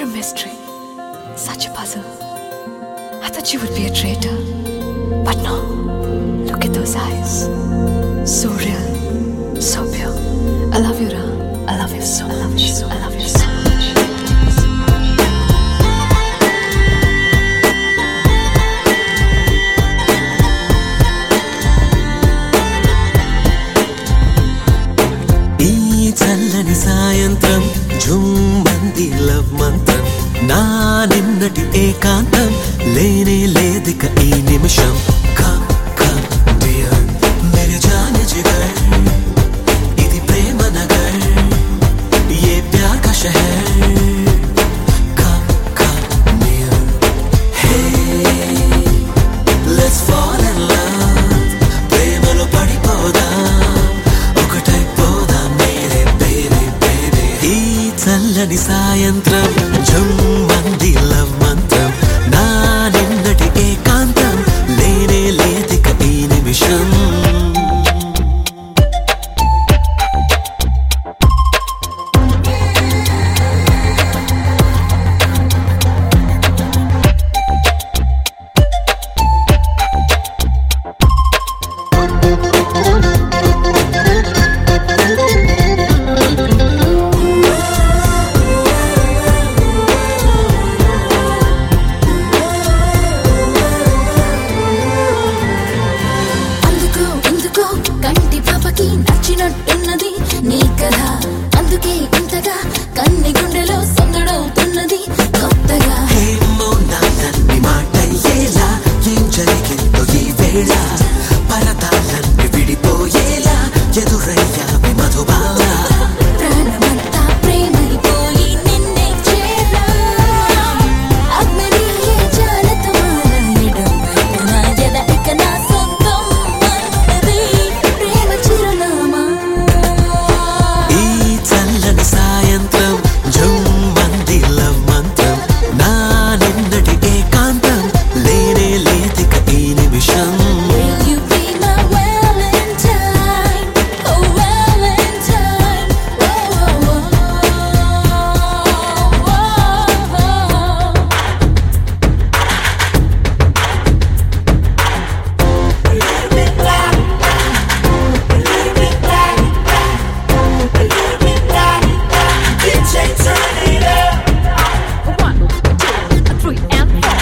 a mystery, such a puzzle. I thought you would be a traitor. But no, look at those eyes. So real, so pure. I love you, Ra. I love you so much. I love you so much. ఈ చల్లని సాయంత్రం జుమ్మంది love మంత్రం నా నిన్నటి ఏకాంతం లేనే లేదిక ఈ నిమిషం కమ్ కమ్ డియర్ మేరే జాన్ జిగర్ ఇది ప్రేమ నగర్ ये प्यार का शहर कम कम near hey let's fall in love ప్రేమలో పడిపోదాం ఒకటైపోదాం మేరే బేబీ బేబీ ఈ చల్లని సాయంత్రం జుమ్మంది లవ్ మంత్రం నా నిన్నటి ఏకాంతం లేనే లేదిక ఈ నిమిషం అందుకో ఎందుకో కంటి పాపకి నచ్చినట్టున్నది నీ కథ అందుకే ఇంతగా కన్ని గుండెలో సందడవుతున్నది కొత్తగా ఏమో నా నన్ని మాటయ్యేలా ఏం జరిగిందో ఈ వేళ పరదాలన్నీ విడిపోయేలా ఎదురయ్యావి మధుబాల ప్రాణమంతా ప్రేమైపోయి నిన్నే చేరా అగ్నియే జాలతమాల ఎడం వైపున ఎద ఇక నా సొంతం అన్నది ప్రేమ చిరునామా ఈ చల్లని సాయంత్రం జుమ్మంది లవ్ మంత్రం నా నిన్నటి ఏకాంతం లేనే లేదిక ఈ నిమిషం Will you be my Valentine? Oh, Valentine. Whoa, whoa, whoa, whoa. One, two, three, and four.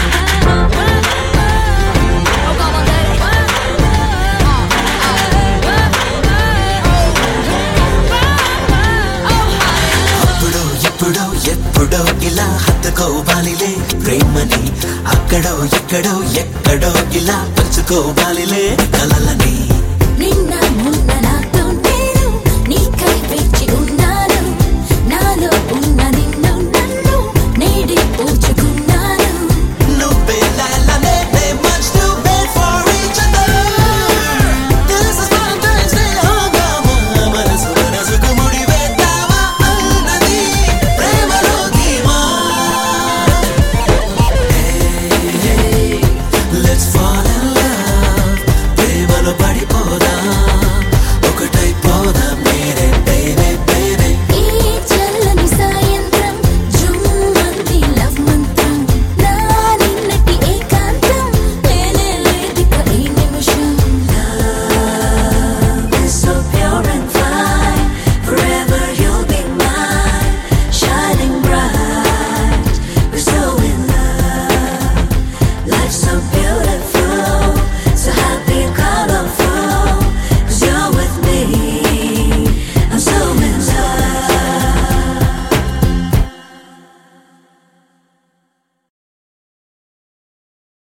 Oh, come on, baby. అప్పుడో ఇప్పుడో ఎప్పుడో ఇలా హత్తుకోవాలిలే ప్రేమని అక్కడో ఇక్కడో ఎక్కడో ఇలా పంచుకోవాలిలే కలలని నిన్న ముందు